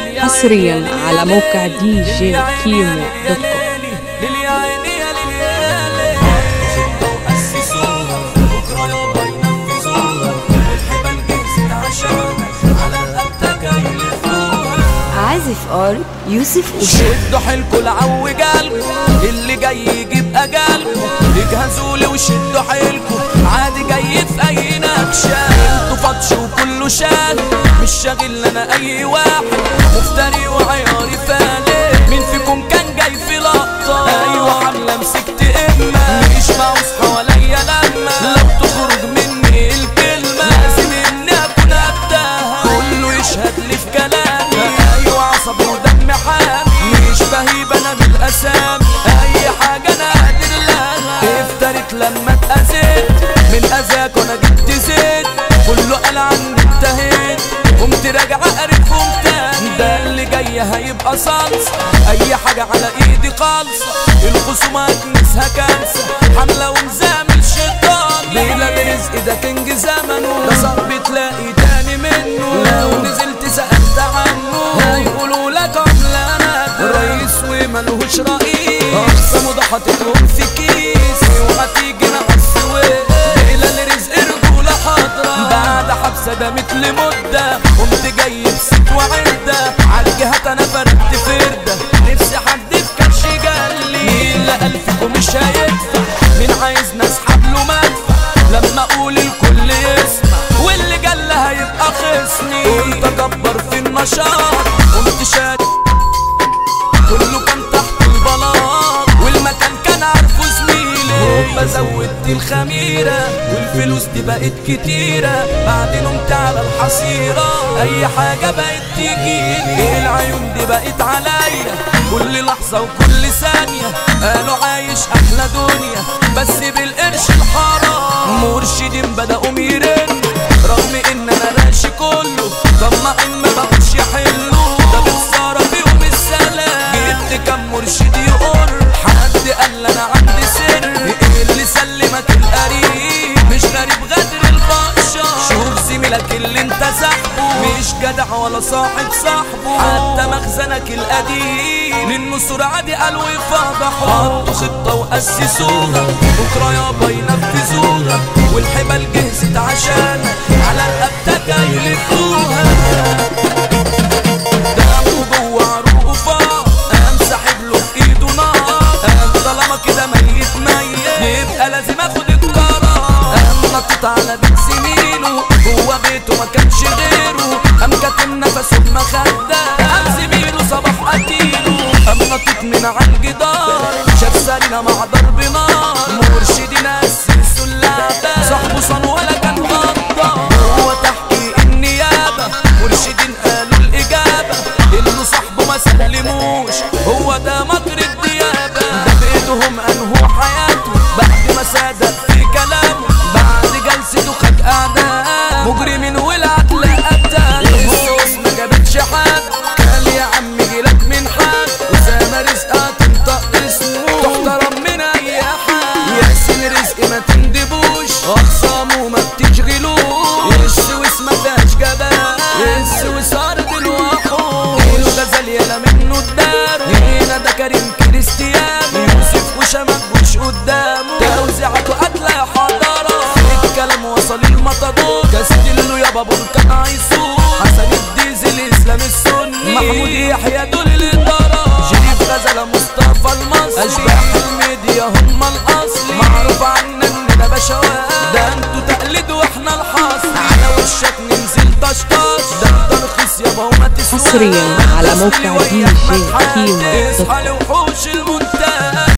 حصريا على موقع دي جي كيمو دوت كوم عازف ار يوسف أوشا شدوا حيلكوا العو قلبكوا اللي جاي يجيب اجالكوا اجهزوا لي وشدوا حيلكوا عادي جاي في اي نكشه انتوا فطش وكله شال مش شاغل انا اي واحد مفتري وعياري فالي مين فيكم كان جاي في لقطه ايوه حمله مسكت اما مش معوز حواليا لما لو تخرج مني الكلمه لازم اني اكون قدها كله يشهد لي في كلامي ايوه عصبي ودم حامي مش بهيب انا بالاسامي اي حاجه انا قادر لها افترت لما اتأذيت من اذاك وانا جبت زيت كله قال عني انتهيت قمت راجع اقرفهم تاني ده اللي جاي هيبقى صلصة اي حاجة على ايدي خالصة الخصومات نسها كارثة حملة ومزامل شيطان ليلة برزق ده كنج زمنه ده صعب تلاقي تاني منه لو نزلت سألت عنه هيقولوا لك عملة انا رئيس وملهوش رئيس اقسم وده حاططهم في كيس وهتيجي نقص ليلة لرزق رجولة حاضرة بعد حبسة ده مثل مدة قمت جاي بست وعدة عالجهات انا فردت فردة نفسي حد في كرش جالي لا الفكم مش هيدفع مين عايزني اسحب له مدفع لما اقول الكل يسمع واللي جل هيبقى خصمي قلت اكبر في النشاط قمت شاد كله كان تحت البلاط والمكان كان عارفه زميلي هوبا زودت الخميرة والفلوس دي بقت كتيرة بعد نمت على الحصيرة أي حاجة بقت تجيلي العيون دي بقت عليا كل لحظة وكل ثانية قالوا عايش أحلى دنيا بس بالقرش الحرام مرشدين بدأوا يرنوا رغم إن أنا راشي كله طماعين ما بقوش يحلوا ده بخسارة فيهم السلام جبت كام مرشد يقر حد قال انا عندي سر ايه اللي سلمك القريب مش غريب غدر البشر شوف زميلك اللي انت سحبه مش جدع ولا صاحب صاحبه حتى مخزنك القديم للنصور عادي قالوا يفضحوا حطوا خطة وأسسوها بكرة يابا ينفذوها والحبال جهزت عشانك على رقبتك هيلفوها دمه جوه عروقه فاق قام ساحب له في ايده نار قام طالما كده ميت ميت يبقى لازم اخد القرار قام نطت على بيت زميله جوه بيته ما كانش غيره قام كاتم نفسه بمخده قام زميله صباح قتيله قام نطت من على الجدار شاف سارينا مع ضرب نار مرشدين اسسوا اللعبه صاحبه صن ولا كان غدار هو تحقيق النيابه مرشدين قالوا الاجابه اللي صاحبه ما سلموش هو ده مكر الديابه ده بايدهم انهوا حياته بعد ما صادق في كلامه بعد جلسته خد اعداء مجرمين والعقل قتل الفلوس ما جابتش حد قال يا عم جيلك من حد وسامة رزقها تنطق اسمه تحترم من اي حد ياسين رزق ما تندبوش اخصامه ما بتشغلوش السويس ما فيهاش جبال السويس ارض الوحوش كيلو غزال يلا منه الدار هنا ده كريم كريستيانو يوسف وشمك وش قدامه توزيعاته قتلة حضارة الكلام وصل المطادور كاستيلو يابا بركان عيسور حسن الديزل اسلام السني محمود يحيى دول الاداره شريف غزالة مصطفى المصري اشباح الميديا هم الاصلي معروف عنا اننا بشوات ده انتوا تقليد واحنا الحصري على وشك ننزل طشطاش ده انت رخيص يابا وما تسواش حصريا على موقع أصلي دي وياك جي ما تحدث. كيمو دوت كوم. اصحى لوحوش المنتج